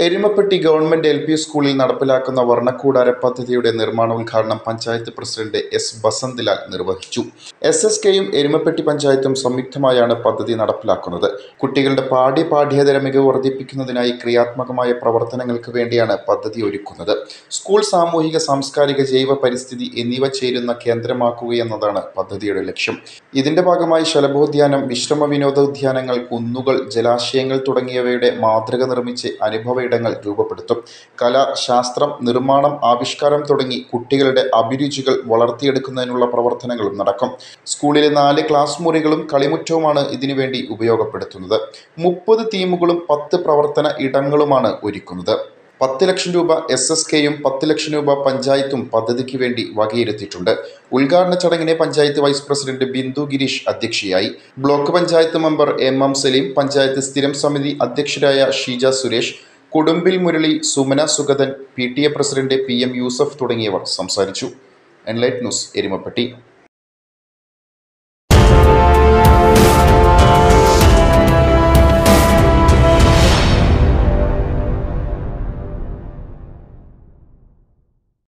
Erumapetty government L P സ്കൂളിൽ നടപ്പിലാക്കുന്ന വർണ്ണക്കൂടാര പദ്ധതിയുടെ നിർമ്മാണോദ്ഘാടനം പഞ്ചായത്ത് പ്രസിഡന്റ് എസ് ബസന്ത്ലാൽ നിർവഹിച്ചു എസ് എസ് കെയും എരുമപ്പെട്ടി പഞ്ചായത്തും സംയുക്തമായാണ് പദ്ധതി നടപ്പിലാക്കുന്നത് കുട്ടികളുടെ പാഠ്യ പാഠ്യേതര മികവ് വർദ്ധിപ്പിക്കുന്നതിനായി ക്രിയാത്മകമായ പ്രവർത്തനങ്ങൾക്ക് വേണ്ടിയാണ് പദ്ധതി ഒരുക്കുന്നത് സ്കൂൾ സാമൂഹിക സാംസ്കാരിക ജൈവ പരിസ്ഥിതി എന്നിവ ചേരുന്ന കേന്ദ്രമാക്കുകയെന്നതാണ് പദ്ധതിയുടെ ലക്ഷ്യം ഇതിന്റെ ഭാഗമായി ശലഭോദ്യാനം വിശ്രമ വിനോദോദ്യാനങ്ങൾ കുന്നുകൾ ജലാശയങ്ങൾ തുടങ്ങിയവയുടെ മാതൃക നിർമ്മിച്ച് അനുഭവ ഇടങ്ങൾ രൂപപ്പെടുത്തും കല ശാസ്ത്രം നിർമ്മാണം ആവിഷ്കാരം തുടങ്ങി കുട്ടികളുടെ അഭിരുചികൾ വളർത്തിയെടുക്കുന്നതിനുള്ള പ്രവർത്തനങ്ങളും നടക്കും സ്കൂളിലെ നാല് ക്ലാസ് മുറികളും കളിമുറ്റവുമാണ് ഇതിനുവേണ്ടി ഉപയോഗപ്പെടുത്തുന്നത് മുപ്പത് തീമുകളും പത്ത് പ്രവർത്തന ഇടങ്ങളുമാണ് ഒരുക്കുന്നത് പത്ത് ലക്ഷം രൂപ എസ് എസ് കെയും പത്ത് ലക്ഷം രൂപ പഞ്ചായത്തും പദ്ധതിക്ക് വേണ്ടി വകയിരുത്തിയിട്ടുണ്ട് ഉദ്ഘാടന ചടങ്ങിന് പഞ്ചായത്ത് വൈസ് പ്രസിഡന്റ് ബിന്ദു ഗിരീഷ് അധ്യക്ഷയായി block panchayat member M M Salim panchayat സ്ഥിരം സമിതി അധ്യക്ഷരായ Sheeja Suresh Kodumbil Murali Sumana Sugathan P T A president P M Yusuf തുടങ്ങിയവർ സംസാരിച്ചു എൻലൈറ്റ് ന്യൂസ് എരുമപ്പെട്ടി